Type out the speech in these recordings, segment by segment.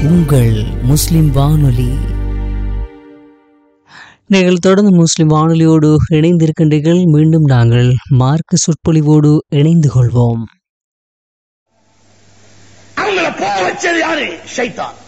உங்கள் முஸ்லிம் வானொலி நீங்கள் தொடர்ந்து முஸ்லிம் வானொலியோடு இணைந்திருக்கின்றீர்கள் மீண்டும் நாங்கள் மார்க்க சொற்பொழிவோடு இணைந்து கொள்வோம் அவங்கள போக வச்சது யாரு ஷைத்தான்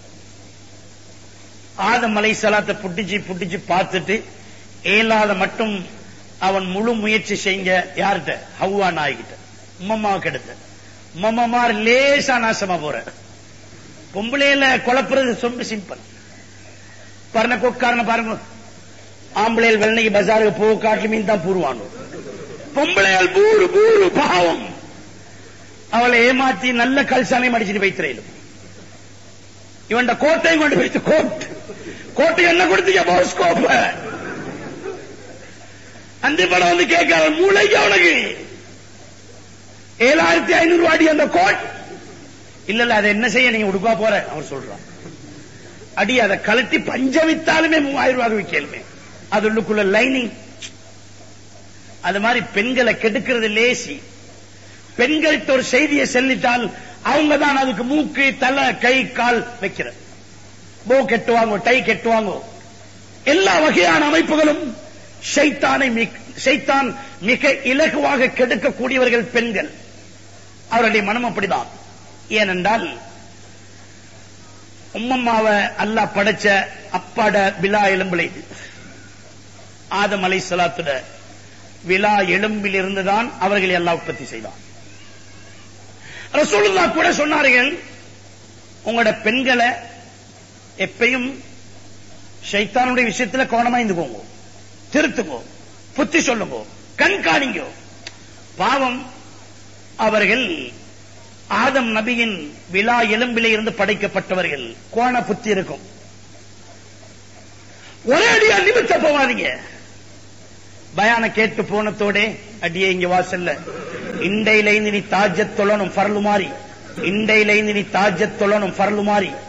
ஆதம் அலை சலாத்தை புட்டிச்சு புட்டிச்சு பார்த்துட்டு ஏலாத மட்டும் அவன் முழு முயற்சி செஞ்ச யார்கிட்ட ஹவ்வா நாய்கிட்ட உம்மம்மா கெடுத்த உம்மம்மார் லேசா நாசமா போற பொம்பளையில குழப்புறது ரொம்ப சிம்பிள் பரண கொக்காரன பாருங்க ஆம்பளையில் வெள்ளனைக்கு பஜாருக்கு போக காட்டு மீன் தான் பூருவானு பொம்பளையால் பூரு பூரு பாவம் அவளை ஏமாத்தி நல்ல கல்சாலையும் அடிச்சுட்டு வைத்திரையிலும் இவன் கோட்டையும் கொண்டு வைத்து கோட் கோட்டை என்ன கொடுத்தீங்க போஸ்கோப்ப அந்த படம் வந்து கேட்காத மூளைக்கு அவனுக்கு ஏழாயிரத்தி ஐநூறு ரூபாடி அந்த கோட் இல்ல இல்ல அதை என்ன செய்ய நீங்க உடுப்பா போற அவர் சொல்றான் அடி அதை கழட்டி பஞ்ச வித்தாலுமே மூவாயிரம் ரூபாய் விற்கலுமே அது உள்ளுக்குள்ள லைனிங் அது மாதிரி பெண்களை கெடுக்கிறது லேசி பெண்கள்கிட்ட ஒரு செய்தியை செல்லிட்டால் அவங்க தான் அதுக்கு மூக்கு தலை கை கால் வைக்கிற போ கெட்டுவாங்க டை கெட்டுவாங்க எல்லா வகையான அமைப்புகளும் ஷைத்தானை மிக்- ஷைத்தான் மிக இலகுவாக கெடுக்கக்கூடியவர்கள் பெண்கள் அவருடைய மனம் அப்படிதான் ஏனென்றால் உம்மம்மாவை அல்லாஹ் படைச்ச அப்பாட விழா எலும்பிலை ஆதம் அலை சலாத்துட விழா எலும்பில் இருந்துதான் அவர்களை எல்லாம் உற்பத்தி செய்தான் ரசூலுல்லா கூட சொன்னார்கள் உங்களோட பெண்களை எப்பயும் ஷைத்தானுடைய விஷயத்துல கவனமா இருந்துக்கோங்க திருத்துங்கோ புத்தி சொல்லுங்க கண்காணிங்க பாவம் அவர்கள் ஆதம் நபியின் விழா எலும்பிலே இருந்து படைக்கப்பட்டவர்கள் கோண புத்தி இருக்கும் ஒரே அடியா நிமித்த போவாதீங்க பயான கேட்டு போனத்தோட அடியே இங்க வாசல்ல இண்டையில நீ தாஜத் தொழணும் பரலு மாறி இண்டையில நீ தாஜத் தொழணும் பரலு மாறி